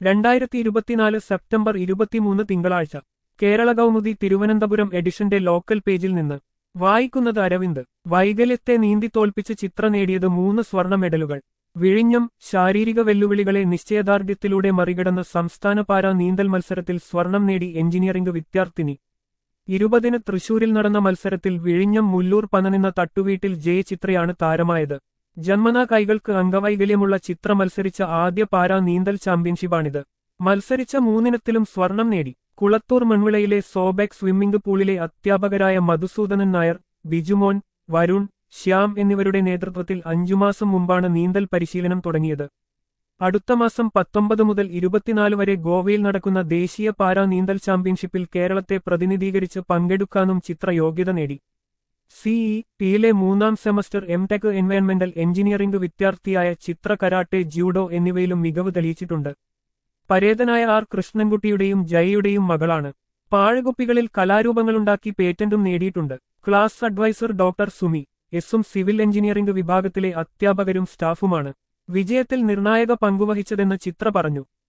രണ്ടായിരത്തി ഇരുപത്തിനാല് സെപ്റ്റംബർ ഇരുപത്തിമൂന്ന് തിങ്കളാഴ്ച കേരള കൗമുദി തിരുവനന്തപുരം എഡിഷന്റെ ലോക്കൽ പേജിൽ നിന്ന് വായിക്കുന്നത് അരവിന്ദ് വൈകല്യത്തെ നീന്തി തോൽപ്പിച്ച് ചിത്ര നേടിയത് മൂന്ന് സ്വർണ്ണ മെഡലുകൾ വിഴിഞ്ഞം ശാരീരിക വെല്ലുവിളികളെ നിശ്ചയദാർഢ്യത്തിലൂടെ മറികടന്ന് സംസ്ഥാന പാരാ നീന്തൽ മത്സരത്തിൽ സ്വർണം നേടി എഞ്ചിനീയറിംഗ് വിദ്യാർത്ഥിനി ഇരുപതിന് തൃശൂരിൽ നടന്ന മത്സരത്തിൽ വിഴിഞ്ഞം മുല്ലൂർ പനനിന്ന തട്ടുവീട്ടിൽ ജയ ചിത്രയാണ് താരമായത് ജന്മനാ കൈകൾക്ക് അംഗവൈകല്യമുള്ള ചിത്ര മത്സരിച്ച ആദ്യ പാരാ നീന്തൽ ചാമ്പ്യൻഷിപ്പാണിത് മത്സരിച്ച മൂന്നിനത്തിലും സ്വർണം നേടി കുളത്തൂർ മൺവിളയിലെ സോബെക് സ്വിമ്മിംഗ് പൂളിലെ അധ്യാപകരായ മധുസൂദനൻ നായർ ബിജുമോൻ വരുൺ ശ്യാം എന്നിവരുടെ നേതൃത്വത്തിൽ അഞ്ചുമാസം മുമ്പാണ് നീന്തൽ പരിശീലനം തുടങ്ങിയത് അടുത്ത മാസം പത്തൊമ്പത് മുതൽ ഇരുപത്തിനാല് വരെ ഗോവയിൽ നടക്കുന്ന ദേശീയ പാരാ നീന്തൽ ചാമ്പ്യൻഷിപ്പിൽ കേരളത്തെ പ്രതിനിധീകരിച്ച് പങ്കെടുക്കാനും ചിത്ര യോഗ്യത നേടി സിഇ ടിയിലെ മൂന്നാം സെമസ്റ്റർ എംടെക് എൻവയൺമെന്റൽ എഞ്ചിനീയറിംഗ് വിദ്യാർത്ഥിയായ ചിത്ര കരാട്ടെ ജൂഡോ എന്നിവയിലും മികവ് തെളിയിച്ചിട്ടുണ്ട് പരേതനായ ആർ കൃഷ്ണൻകുട്ടിയുടെയും ജയയുടെയും മകളാണ് പാഴകുപ്പികളിൽ കലാരൂപങ്ങളുണ്ടാക്കി പേറ്റന്റും നേടിയിട്ടുണ്ട് ക്ലാസ് അഡ്വൈസർ ഡോക്ടർ സുമി എസും സിവിൽ എഞ്ചിനീയറിംഗ് വിഭാഗത്തിലെ അധ്യാപകരും സ്റ്റാഫുമാണ് വിജയത്തിൽ നിർണായക പങ്കുവഹിച്ചതെന്ന് ചിത്ര പറഞ്ഞു